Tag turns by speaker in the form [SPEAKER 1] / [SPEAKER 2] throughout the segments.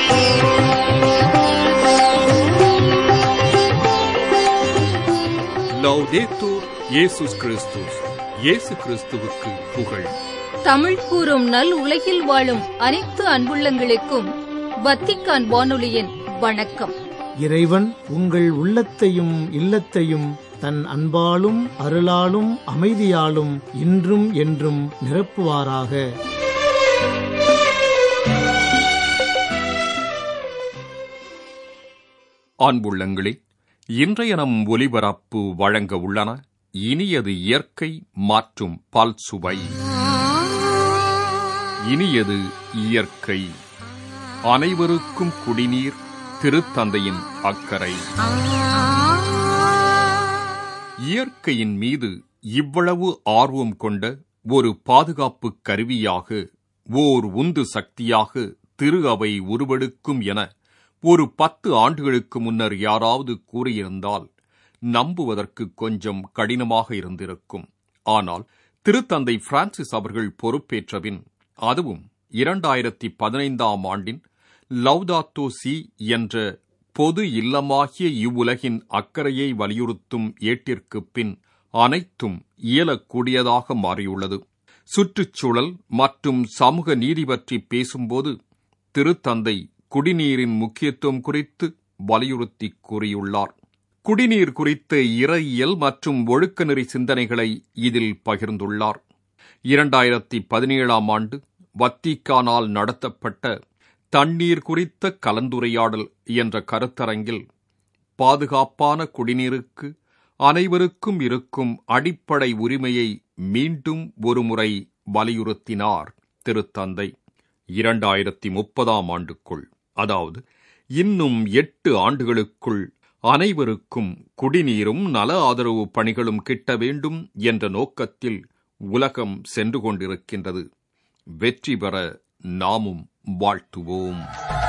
[SPEAKER 1] லவ்தேத்தூர் இயேசுஸ் கிறிஸ்துஸ் இயேசு கிறிஸ்துவுக்கு புகழ்
[SPEAKER 2] தமிழ் கூறும் நல் உலகில் வாழும் அனைத்து அன்புள்ளங்களுக்கும் வத்திக்கான் வானொலியின் வணக்கம்
[SPEAKER 3] இறைவன் உங்கள் உள்ளத்தையும் இல்லத்தையும் தன் அன்பாலும் அருளாலும் அமைதியாலும் இன்றும் என்றும் நிரப்புவாராக
[SPEAKER 1] அன்புள்ளங்களே இன்றைய நம் ஒலிபரப்பு வழங்க உள்ளன இனியது இயற்கை மற்றும் பல் சுவை இனியது இயற்கை அனைவருக்கும் குடிநீர் திருத்தந்தையின் அக்கறை இயற்கையின் மீது இவ்வளவு ஆர்வம் கொண்ட ஒரு பாதுகாப்பு கருவியாக ஓர் உந்து சக்தியாக திரு அவை உருவெடுக்கும் என ஒரு பத்து ஆண்டுகளுக்கு முன்னர் யாராவது கூறியிருந்தால் நம்புவதற்கு கொஞ்சம் கடினமாக இருந்திருக்கும் ஆனால் திருத்தந்தை பிரான்சிஸ் அவர்கள் பொறுப்பேற்றபின் அதுவும் இரண்டாயிரத்தி பதினைந்தாம் ஆண்டின் லவ்தாத்தோ சி என்ற பொது இல்லமாகிய இவ்வுலகின் அக்கறையை வலியுறுத்தும் ஏட்டிற்குப் பின் அனைத்தும் இயலக்கூடியதாக மாறியுள்ளது சுற்றுச்சூழல் மற்றும் சமூக நீதி பற்றி பேசும்போது திருத்தந்தை குடிநீரின் முக்கியத்துவம் குறித்து வலியுறுத்தி கூறியுள்ளார் குடிநீர் குறித்த இறையியல் மற்றும் ஒழுக்கநெறி சிந்தனைகளை இதில் பகிர்ந்துள்ளார் இரண்டாயிரத்தி பதினேழாம் ஆண்டு வத்திக்கானால் நடத்தப்பட்ட தண்ணீர் குறித்த கலந்துரையாடல் என்ற கருத்தரங்கில் பாதுகாப்பான குடிநீருக்கு அனைவருக்கும் இருக்கும் அடிப்படை உரிமையை மீண்டும் ஒருமுறை வலியுறுத்தினார் திருத்தந்தை இரண்டாயிரத்தி முப்பதாம் ஆண்டுக்குள் அதாவது இன்னும் எட்டு ஆண்டுகளுக்குள் அனைவருக்கும் குடிநீரும் நல ஆதரவு பணிகளும் கிட்ட வேண்டும் என்ற நோக்கத்தில் உலகம் சென்று கொண்டிருக்கின்றது வெற்றி பெற நாமும் வாழ்த்துவோம்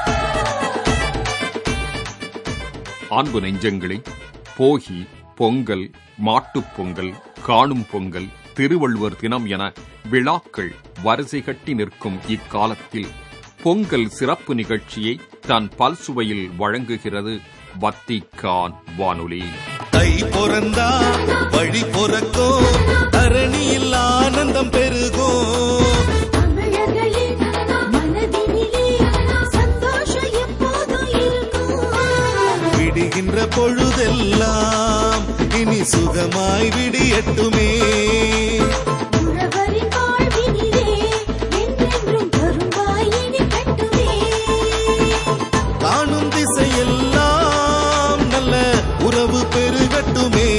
[SPEAKER 1] அன்பு நெஞ்சங்களே போகி பொங்கல் மாட்டுப் பொங்கல் காணும் பொங்கல் திருவள்ளுவர் தினம் என விழாக்கள் வரிசை கட்டி நிற்கும் இக்காலத்தில் பொங்கல் சிறப்பு நிகழ்ச்சியை தன் பல்சுவையில் வழங்குகிறது வத்திக்கான் வானொலி
[SPEAKER 4] தை பொறந்தா வழி பொறக்கும் தரணியில் ஆனந்தம் பெருகும்
[SPEAKER 5] தமிழர்களின் மனதினிலே சந்தோஷம் எப்போதும் இருக்கும்
[SPEAKER 4] விடுகின்ற பொழுதெல்லாம் இனி சுகமாய் விடியட்டுமே
[SPEAKER 5] உழவரின் வாழ்வினிலே என்றென்றும் கரும்பாயினி கட்டுமே
[SPEAKER 4] காணும் திசையெல்லாம் நல்ல உறவு பெருகட்டுமே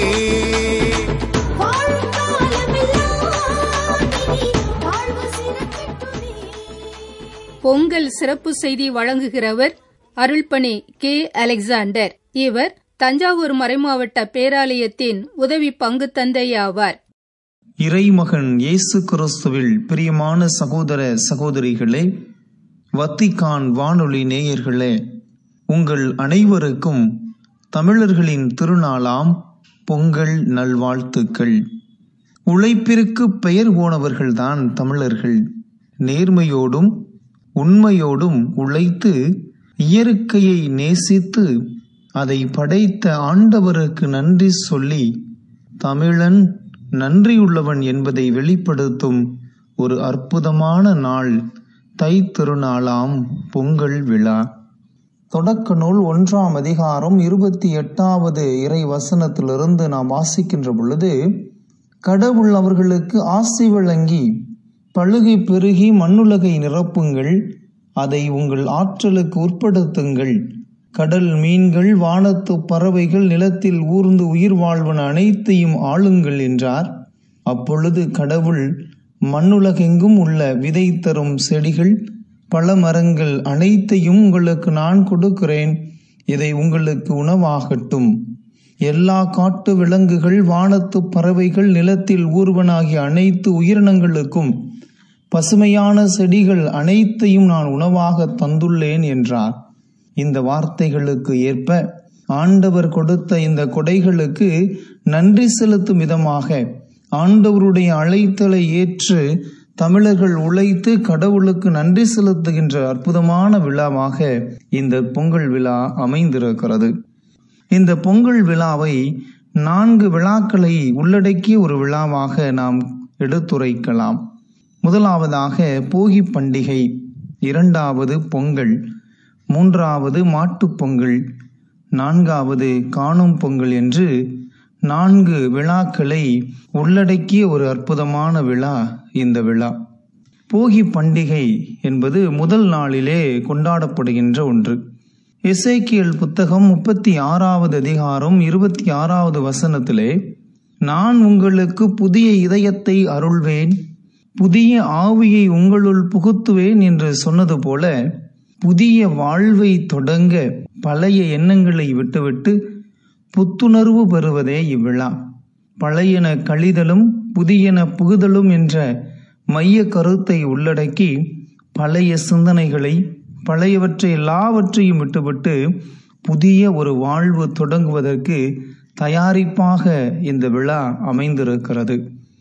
[SPEAKER 5] வாழும் காலமெல்லாம் இனி வாழ்வு சிறக்கட்டுமே
[SPEAKER 2] பொங்கல் சிறப்பு செய்தி வழங்குகிறவர் அருள்பணி கே அலெக்சாண்டர் இவர் தஞ்சாவூர் மறைமாவட்ட பேராலயத்தின் உதவி பங்கு தந்தை ஆவார்
[SPEAKER 6] இறைமகன் இயேசு கிறிஸ்துவில் பிரியமான சகோதர சகோதரிகளே வத்திக்கான் வானொலி நேயர்களே உங்கள் அனைவருக்கும் தமிழர்களின் திருநாளாம் பொங்கல் நல்வாழ்த்துக்கள் உழைப்பிற்கு பெயர் போனவர்கள்தான் தமிழர்கள் நேர்மையோடும் உண்மையோடும் உழைத்து இயற்கையை நேசித்து அதை படைத்த ஆண்டவருக்கு நன்றி சொல்லி தமிழன் நன்றியுள்ளவன் என்பதை வெளிப்படுத்தும் ஒரு அற்புதமான நாள் தை திருநாளாம் பொங்கல் விழா தொடக்க நூல் ஒன்றாம் அதிகாரம் இருபத்தி எட்டாவது இறை வசனத்திலிருந்து நாம் வாசிக்கின்ற பொழுது கடவுள் அவர்களுக்கு ஆசி வழங்கி பழுகை பெருகி மண்ணுலகை நிரப்புங்கள் அதை உங்கள் ஆற்றலுக்கு உட்படுத்துங்கள் கடல் மீன்கள் வானத்து பறவைகள் நிலத்தில் ஊர்ந்து உயிர் வாழ்வன அனைத்தையும் ஆளுங்கள் என்றார் அப்பொழுது கடவுள் மண்ணுலகெங்கும் உள்ள விதை தரும் செடிகள் பல மரங்கள் அனைத்தையும் உங்களுக்கு நான் கொடுக்கிறேன் இதை உங்களுக்கு உணவாகட்டும் எல்லா காட்டு விலங்குகள் வானத்து பறவைகள் நிலத்தில் ஊர்வனாகிய அனைத்து உயிரினங்களுக்கும் பசுமையான செடிகள் அனைத்தையும் நான் உணவாக தந்துள்ளேன் என்றார் இந்த வார்த்தைகளுக்கு ஏற்ப ஆண்டவர் கொடுத்த இந்த கொடைகளுக்கு நன்றி செலுத்தும் விதமாக ஆண்டவருடைய அழைத்தலை ஏற்று தமிழர்கள் உழைத்து கடவுளுக்கு நன்றி செலுத்துகின்ற அற்புதமான விழாவாக இந்த பொங்கல் விழா அமைந்திருக்கிறது இந்த பொங்கல் விழாவை நான்கு விழாக்களை உள்ளடக்கிய ஒரு விழாவாக நாம் எடுத்துரைக்கலாம் முதலாவதாக போகி பண்டிகை இரண்டாவது பொங்கல் மூன்றாவது மாட்டுப் பொங்கல் நான்காவது காணும் பொங்கல் என்று நான்கு விழாக்களை உள்ளடக்கிய ஒரு அற்புதமான விழா இந்த விழா போகி பண்டிகை என்பது முதல் நாளிலே கொண்டாடப்படுகின்ற ஒன்று எசேக்கியல் புத்தகம் முப்பத்தி ஆறாவது அதிகாரம் இருபத்தி ஆறாவது வசனத்திலே நான் உங்களுக்கு புதிய இதயத்தை அருள்வேன் புதிய ஆவியை உங்களுள் புகுத்துவேன் என்று சொன்னது போல புதிய வாழ்வை தொடங்க பழைய எண்ணங்களை விட்டுவிட்டு புத்துணர்வு பெறுவதே இவ்விழா பழையன கழிதலும் புதியன புகுதலும் என்ற மைய கருத்தை உள்ளடக்கி பழைய சிந்தனைகளை பழையவற்றை எல்லாவற்றையும் விட்டுவிட்டு புதிய ஒரு வாழ்வு தொடங்குவதற்கு தயாரிப்பாக இந்த விழா அமைந்திருக்கிறது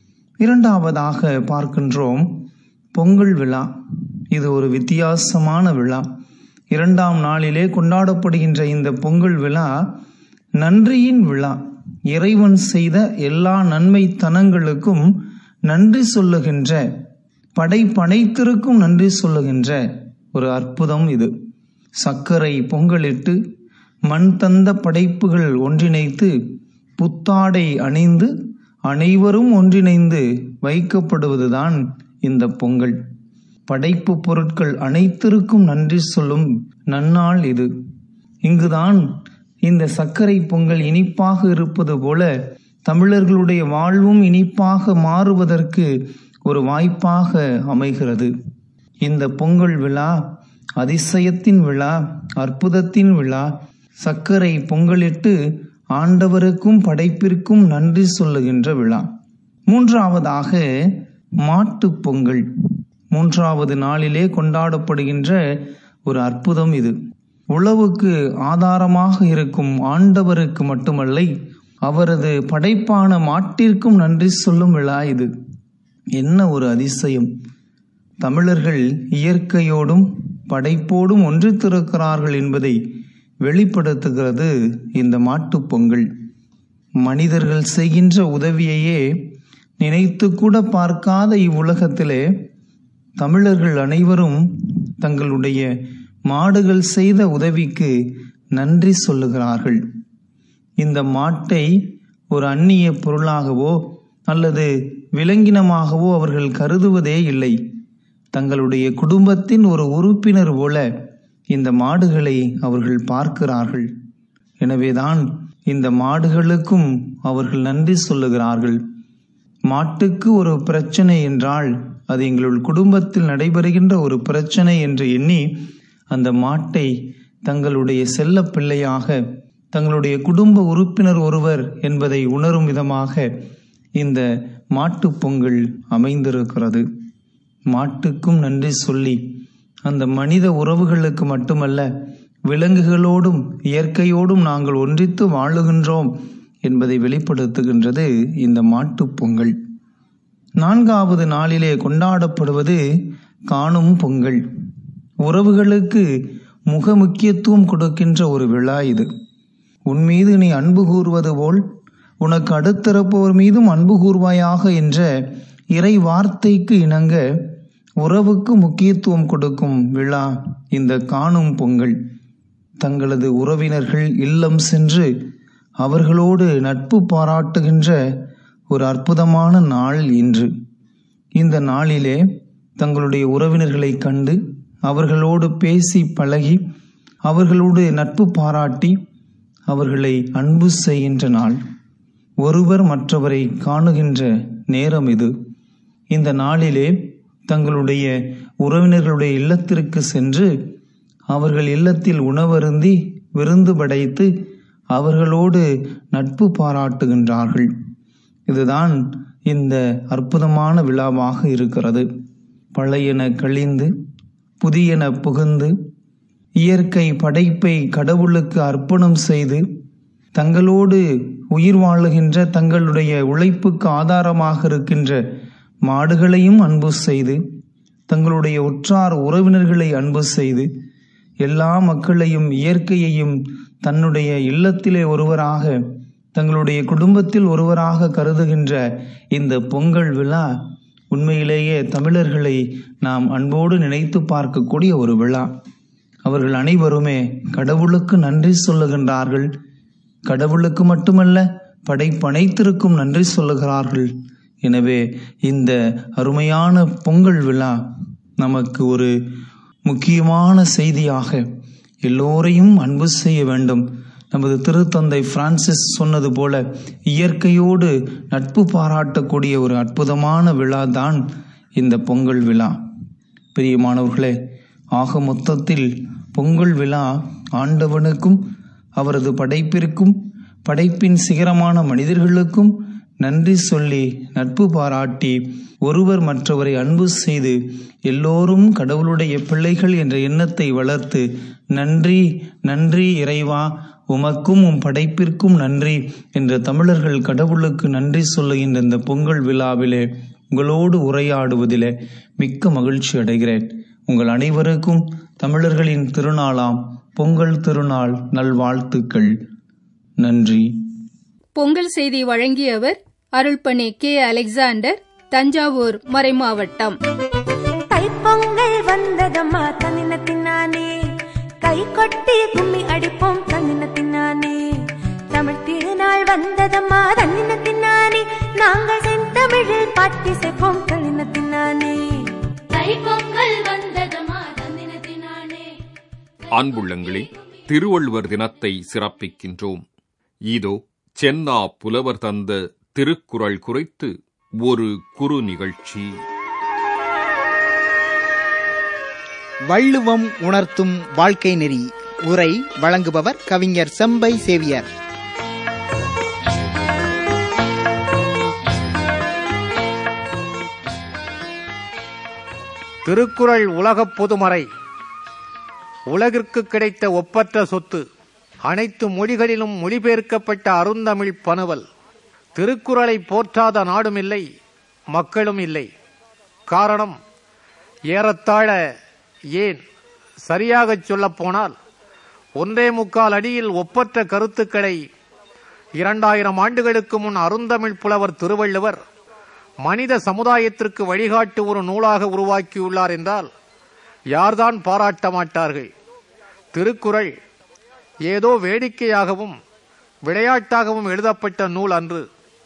[SPEAKER 6] இரண்டாவதாக பார்க்கின்றோம் பொங்கல் விழா இது ஒரு வித்தியாசமான விழா இரண்டாம் நாளிலே கொண்டாடப்படுகின்ற இந்த பொங்கல் விழா நன்றியின் விழா இறைவன் செய்த எல்லா நன்மைத்தனங்களுக்கும் நன்றி சொல்லுகின்ற படைப்பனைத்திற்கும் நன்றி சொல்லுகின்ற ஒரு அற்புதம் இது சர்க்கரை பொங்கலிட்டு மண் தந்த படைப்புகள் ஒன்றிணைத்து புத்தாடை அணிந்து அனைவரும் ஒன்றிணைந்து வைக்கப்படுவதுதான் இந்த பொங்கல் படைப்பு பொருட்கள் அனைத்திற்கும் நன்றி சொல்லும் நன்னாள் இது இங்குதான் இந்த சர்க்கரை பொங்கல் இனிப்பாக இருப்பது போல தமிழர்களுடைய வாழ்வும் இனிப்பாக மாறுவதற்கு ஒரு வாய்ப்பாக அமைகிறது இந்த பொங்கல் விழா அதிசயத்தின் விழா அற்புதத்தின் விழா சர்க்கரை பொங்கலிட்டு ஆண்டவருக்கும் படைப்பிற்கும் நன்றி சொல்லுகின்ற விழா மூன்றாவதாக மாட்டுப் பொங்கல் மூன்றாவது நாளிலே கொண்டாடப்படுகின்ற ஒரு அற்புதம் இது உழவுக்கு ஆதாரமாக இருக்கும் ஆண்டவருக்கு மட்டுமல்ல அவரது படைப்பான மாட்டிற்கும் நன்றி சொல்லும் விழா இது என்ன ஒரு அதிசயம் தமிழர்கள் இயற்கையோடும் படைப்போடும் ஒன்றித்திருக்கிறார்கள் என்பதை வெளிப்படுத்துகிறது இந்த மாட்டுப் பொங்கல் மனிதர்கள் செய்கின்ற உதவியையே நினைத்து கூட பார்க்காத இவ்வுலகத்திலே தமிழர்கள் அனைவரும் தங்களுடைய மாடுகள் செய்த உதவிக்கு நன்றி சொல்லுகிறார்கள் இந்த மாட்டை ஒரு அந்நிய பொருளாகவோ அல்லது விலங்கினமாகவோ அவர்கள் கருதுவதே இல்லை தங்களுடைய குடும்பத்தின் ஒரு உறுப்பினர் போல இந்த மாடுகளை அவர்கள் பார்க்கிறார்கள் எனவேதான் இந்த மாடுகளுக்கும் அவர்கள் நன்றி சொல்லுகிறார்கள் மாட்டுக்கு ஒரு பிரச்சனை என்றால் அது எங்களுடைய குடும்பத்தில் நடைபெறுகின்ற ஒரு பிரச்சனை என்று எண்ணி அந்த மாட்டை தங்களுடைய செல்ல பிள்ளையாக தங்களுடைய குடும்ப உறுப்பினர் ஒருவர் என்பதை உணரும் விதமாக இந்த மாட்டுப் பொங்கல் அமைந்திருக்கிறது மாட்டுக்கும் நன்றி சொல்லி அந்த மனித உறவுகளுக்கு மட்டுமல்ல விலங்குகளோடும் இயற்கையோடும் நாங்கள் ஒன்றித்து வாழுகின்றோம் என்பதை வெளிப்படுத்துகின்றது இந்த மாட்டுப் பொங்கல் நான்காவது நாளிலே கொண்டாடப்படுவது காணும் பொங்கல் உறவுகளுக்கு முக முக்கியத்துவம் கொடுக்கின்ற ஒரு விழா இது உன் மீது நீ அன்பு கூறுவது போல் உனக்கு அடுத்திருப்பவர் மீதும் அன்பு கூர்வாயாக என்ற இறை வார்த்தைக்கு இணங்க உறவுக்கு முக்கியத்துவம் கொடுக்கும் விழா இந்த காணும் பொங்கல் தங்களது உறவினர்கள் இல்லம் சென்று அவர்களோடு நட்பு பாராட்டுகின்ற ஒரு அற்புதமான நாள் இன்று இந்த நாளிலே தங்களுடைய உறவினர்களை கண்டு அவர்களோடு பேசி பழகி அவர்களோடு நட்பு பாராட்டி அவர்களை அன்பு செய்கின்ற நாள் ஒருவர் மற்றவரை காணுகின்ற நேரம் இது இந்த நாளிலே தங்களுடைய உறவினர்களுடைய இல்லத்திற்கு சென்று அவர்கள் இல்லத்தில் உணவருந்தி விருந்து படைத்து அவர்களோடு நட்பு பாராட்டுகின்றார்கள் இதுதான் இந்த அற்புதமான விழாவாக இருக்கிறது பழையன கழிந்து புதியன புகுந்து இயற்கை படைப்பை கடவுளுக்கு அர்ப்பணம் செய்து தங்களோடு உயிர் வாழுகின்ற தங்களுடைய உழைப்புக்கு ஆதாரமாக இருக்கின்ற மாடுகளையும் அன்பு செய்து தங்களுடைய உற்றார் உறவினர்களை அன்பு செய்து எல்லா மக்களையும் இயற்கையையும் தன்னுடைய இல்லத்திலே ஒருவராக தங்களுடைய குடும்பத்தில் ஒருவராக கருதுகின்ற இந்த பொங்கல் விழா உண்மையிலேயே தமிழர்களை நாம் அன்போடு நினைத்து பார்க்கக்கூடிய ஒரு விழா அவர்கள் அனைவருமே கடவுளுக்கு நன்றி சொல்லுகின்றார்கள் கடவுளுக்கு மட்டுமல்ல படைப்பனைத்திற்கும் நன்றி சொல்லுகிறார்கள் எனவே இந்த அருமையான பொங்கல் விழா நமக்கு ஒரு முக்கியமான செய்தியாக எல்லோரையும் அன்பு செய்ய வேண்டும் நமது திருத்தந்தை பிரான்சிஸ் சொன்னது போல இயற்கையோடு நட்பு பாராட்டக்கூடிய ஒரு அற்புதமான விழா தான் இந்த பொங்கல் விழா பிரியமானவர்களே ஆக மொத்தத்தில் பொங்கல் விழா ஆண்டவனுக்கும் அவரது படைப்பிற்கும் படைப்பின் சிகரமான மனிதர்களுக்கும் நன்றி சொல்லி நட்பு பாராட்டி ஒருவர் மற்றவரை அன்பு செய்து எல்லோரும் கடவுளுடைய பிள்ளைகள் என்ற எண்ணத்தை வளர்த்து நன்றி நன்றி இறைவா உமக்கும் உம் படைப்பிற்கும் நன்றி என்ற தமிழர்கள் கடவுளுக்கு நன்றி சொல்லுகின்ற இந்த பொங்கல் விழாவிலே உங்களோடு உரையாடுவதிலே மிக்க மகிழ்ச்சி அடைகிறேன் உங்கள் அனைவருக்கும் தமிழர்களின் திருநாளாம் பொங்கல் திருநாள் நல்வாழ்த்துக்கள் நன்றி
[SPEAKER 2] பொங்கல் செய்தி வழங்கியவர் அருள்பணி கே அலெக்சாண்டர் தஞ்சாவூர் மறைமாவட்டம்
[SPEAKER 5] தைப்பொங்கல் வந்ததம்மா தன்னின தின்னானே கை கொட்டி கும்மி அடிப்போம் தன்னின தின்னானே தமிழ் திருநாள் வந்ததம்மா தன்னின தின்னானே நாங்கள் செந்தமிழில் பாட்டி செய்ப்போம் தன்னின தின்னானே தைப்பொங்கல் வந்ததம்மா தன்னின தின்னானே
[SPEAKER 1] அன்புள்ளங்களே திருவள்ளுவர் தினத்தை சிறப்பிக்கின்றோம் இதோ சென்னா புலவர் தந்த திருக்குறள் குறித்து ஒரு குறு நிகழ்ச்சி
[SPEAKER 7] வள்ளுவம் உணர்த்தும் வாழ்க்கை நெறி உரை வழங்குபவர் கவிஞர் செம்பை சேவியர்
[SPEAKER 8] திருக்குறள் உலகப் பொதுமறை உலகிற்கு கிடைத்த ஒப்பற்ற சொத்து அனைத்து மொழிகளிலும் மொழிபெயர்க்கப்பட்ட அருந்தமிழ் பனுவல் திருக்குறளை போற்றாத நாடும் இல்லை மக்களும் இல்லை காரணம் ஏறத்தாழ ஏன் சரியாகச் சொல்லப்போனால் ஒன்றே முக்கால் அடியில் ஒப்பற்ற கருத்துக்களை இரண்டாயிரம் ஆண்டுகளுக்கு முன் அருந்தமிழ் புலவர் திருவள்ளுவர் மனித சமுதாயத்திற்கு வழிகாட்டு ஒரு நூலாக உருவாக்கியுள்ளார் என்றால் யார்தான் பாராட்ட மாட்டார்கள் திருக்குறள் ஏதோ வேடிக்கையாகவும் விளையாட்டாகவும் எழுதப்பட்ட நூல் அன்று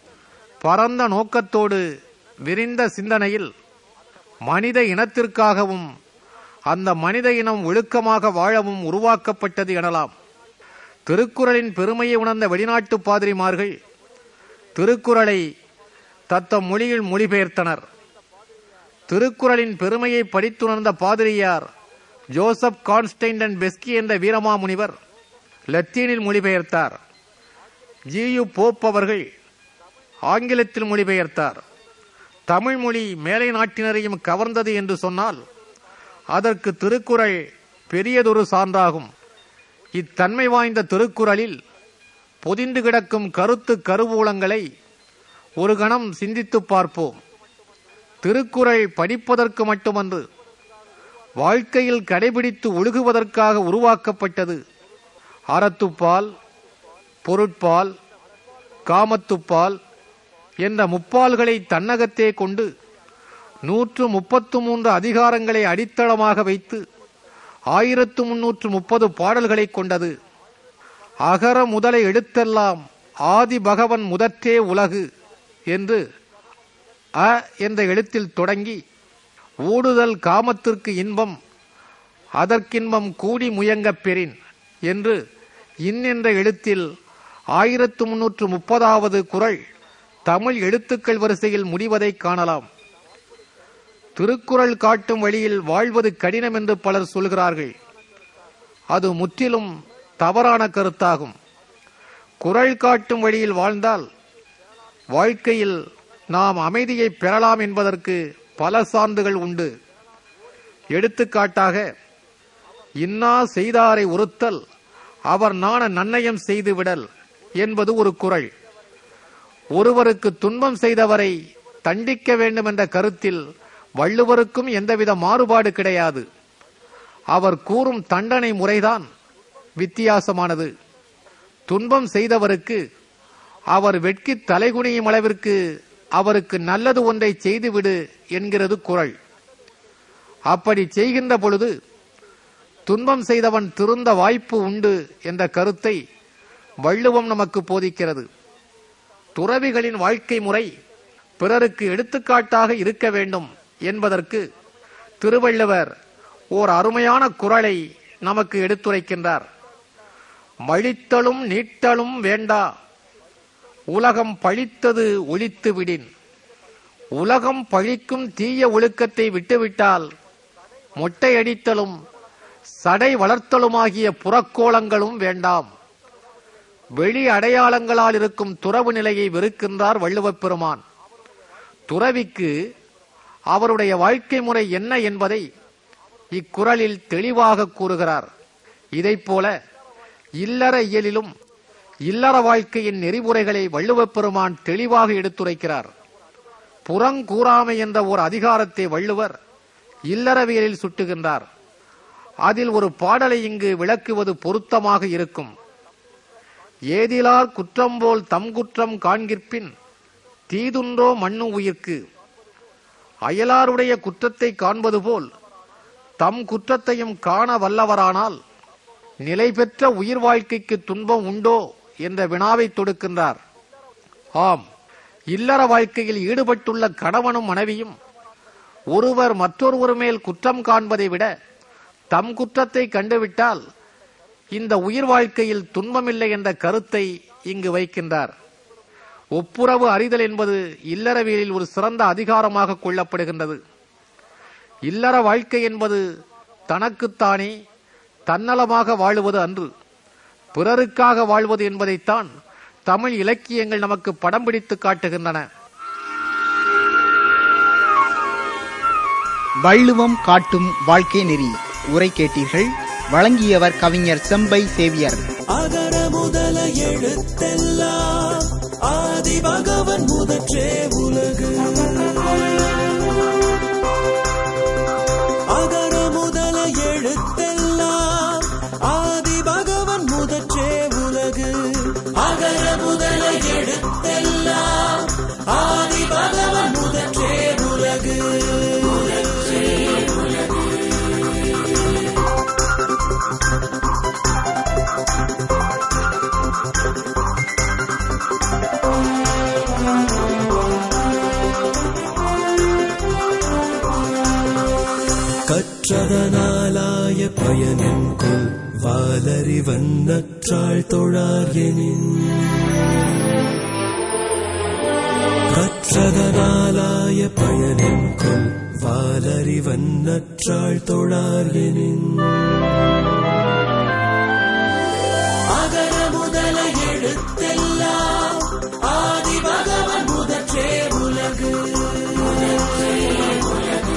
[SPEAKER 8] பரந்த நோக்கத்தோடு விரிந்த சிந்தனையில் மனித இனத்திற்காகவும் அந்த மனித இனம் ஒழுக்கமாக வாழவும் உருவாக்கப்பட்டது எனலாம் திருக்குறளின் பெருமையை உணர்ந்த வெளிநாட்டு பாதிரிமார்கள் திருக்குறளை தத்தம் மொழியில் மொழிபெயர்த்தனர் திருக்குறளின் பெருமையை படித்துணர்ந்த பாதிரியார் ஜோசப் கான்ஸ்டைண்டன் பெஸ்கி என்ற வீரமாமுனிவர் லத்தீனில் மொழிபெயர்த்தார் ஜியு போப் அவர்கள் ஆங்கிலத்தில் மொழிபெயர்த்தார் தமிழ் மொழி மேலை நாட்டினரையும் கவர்ந்தது என்று சொன்னால் அதற்கு திருக்குறள் பெரியதொரு சான்றாகும் இத்தன்மை வாய்ந்த திருக்குறளில் பொதிந்து கிடக்கும் கருத்து கருவூலங்களை ஒரு கணம் சிந்தித்துப் பார்ப்போம் திருக்குறள் படிப்பதற்கு மட்டுமன்று வாழ்க்கையில் கடைபிடித்து ஒழுகுவதற்காக உருவாக்கப்பட்டது அறத்துப்பால் பொருட்பால் காமத்துப்பால் என்ற முப்பால்களை தன்னகத்தே கொண்டு நூற்று முப்பத்து மூன்று அதிகாரங்களை அடித்தளமாக வைத்து ஆயிரத்து முன்னூற்று முப்பது பாடல்களை கொண்டது அகர முதலை எடுத்தெல்லாம் ஆதி பகவன் முதற்றே உலகு என்று அ என்ற எழுத்தில் தொடங்கி ஊடுதல் காமத்திற்கு இன்பம் அதற்கின்பம் கூடி முயங்கப் பெறின் என்று இன் என்ற எழுத்தில் ஆயிரத்து முன்னூற்று முப்பதாவது குறள் தமிழ் எழுத்துக்கள் வரிசையில் முடிவதை காணலாம் திருக்குறள் காட்டும் வழியில் வாழ்வது கடினம் என்று பலர் சொல்கிறார்கள் அது முற்றிலும் தவறான கருத்தாகும் குறள் காட்டும் வழியில் வாழ்ந்தால் வாழ்க்கையில் நாம் அமைதியை பெறலாம் என்பதற்கு பல சான்றுகள் உண்டு எடுத்துக்காட்டாக இன்னா செய்தாரை ஒருத்தல் அவர் நாண நன்னயம் செய்து விடல் என்பது ஒரு குறள் ஒருவருக்கு துன்பம் செய்தவரை தண்டிக்க வேண்டும் என்ற கருத்தில் வள்ளுவருக்கும் எந்தவித மாறுபாடு கிடையாது அவர் கூறும் தண்டனை முறைதான் வித்தியாசமானது துன்பம் செய்தவருக்கு அவர் வெட்கி தலைகுனியும் அளவிற்கு அவருக்கு நல்லது ஒன்றை செய்துவிடு என்கிறது குரல் அப்படி செய்கின்ற பொழுது துன்பம் செய்தவன் திருந்த வாய்ப்பு உண்டு என்ற கருத்தை வள்ளுவம் நமக்கு போதிக்கிறது துறவிகளின் வாழ்க்கை முறை பிறருக்கு எடுத்துக்காட்டாக இருக்க வேண்டும் என்பதற்கு திருவள்ளுவர் ஓர் அருமையான குரலை நமக்கு எடுத்துரைக்கின்றார் மழித்தலும் நீட்டலும் வேண்டா உலகம் பழித்தது ஒழித்து விடின் உலகம் பழிக்கும் தீய ஒழுக்கத்தை விட்டுவிட்டால் மொட்டையடித்தலும் சடை வளர்த்தலுமாகிய புறக்கோலங்களும் வேண்டாம் வெளி அடையாளங்களால் இருக்கும் துறவு நிலையை வெறுக்கின்றார் வள்ளுவப் பெருமான் துறவிக்கு அவருடைய வாழ்க்கை முறை என்ன என்பதை இக்குறளில் தெளிவாக கூறுகிறார் இதைப் போல இல்லற இயலிலும் இல்லற வாழ்க்கையின் நெறிமுறைகளை வள்ளுவப் பெருமான் தெளிவாக எடுத்துரைக்கிறார் புறங்கூறாமை என்ற ஒரு அதிகாரத்தை வள்ளுவர் இல்லறவியலில் சுட்டுகின்றார் அதில் ஒரு பாடலை இங்கு விளக்குவது பொருத்தமாக இருக்கும் ஏதிலார் குற்றம் போல் தம் குற்றம் காண்கிற்பின் தீதுன்றோ மண்ணு உயிர்க்கு அயலாருடைய குற்றத்தை காண்பது போல் தம் குற்றத்தையும் காண வல்லவரானால் நிலை பெற்ற உயிர் வாழ்க்கைக்கு துன்பம் உண்டோ என்ற வினாவை தொடுக்கின்றார் ஆம் இல்லற வாழ்க்கையில் ஈடுபட்டுள்ள கணவனும் மனைவியும் ஒருவர் மற்றொருவர் மேல் குற்றம் காண்பதை விட தம் குற்றத்தை கண்டுவிட்டால் இந்த உயிர் வாழ்க்கையில் துன்பமில்லை என்ற கருத்தை இங்கு வைக்கின்றார் ஒப்புரவு அறிதல் என்பது இல்லறவியலில் ஒரு சிறந்த அதிகாரமாக கொள்ளப்படுகின்றது இல்லற வாழ்க்கை என்பது தனக்குத்தானே தன்னலமாக வாழுவது அன்று பிறருக்காக வாழ்வது என்பதைத்தான் தமிழ் இலக்கியங்கள் நமக்கு படம் பிடித்து காட்டுகின்றன
[SPEAKER 7] வள்ளுவம் காட்டும் வாழ்க்கை நெறி உரை கேட்டீர்கள் வழங்கியவர் கவிஞர் செம்பை சேவியர்
[SPEAKER 4] அகர முதல எழுத்தெல்லாம் ஆதி பகவன் முதற்றே உலகு அகர முதல எழுத்தெல்லாம் ஆதி பகவன் முதற்றே உலகு அகர முதல எழுத்தெல்லாம் ஆதி பகவன் முதற்றே உலகு முதற்றே உலகு கற்றதனாலாய பயனென்கொள் வாலறிவன் நற்றாள் தொழார் எனின் கற்றதனாலாய பயனென்கொள் வாலறிவன் நற்றாள் தொழார் எனின் அகர முதல எழுத்தெல்லாம் ஆதி பகவன் முதற்றே உலகு முதற்றே உலகு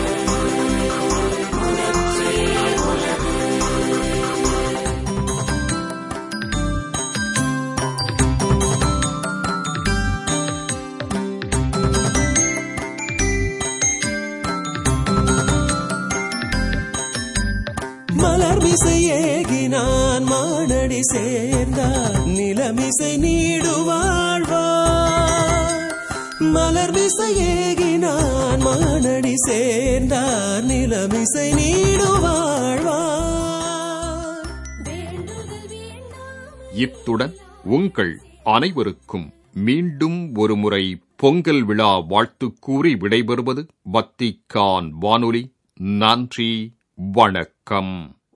[SPEAKER 4] முதற்றே உலகு மலர் மிசை ஏகினான் மானடி சேர்ந்தார் நிலமிசை நீடு வாழ்வார் மலர் மிசை ஏகினான் மானடி சேர்ந்தார் நிலமிசை நீடு வாழ்வார்
[SPEAKER 1] இத்துடன் உங்கள் அனைவருக்கும் மீண்டும் ஒருமுறை பொங்கல் விழா வாழ்த்து கூறி விடைபெறுவது வத்திக்கான் வானொலி நன்றி வணக்கம்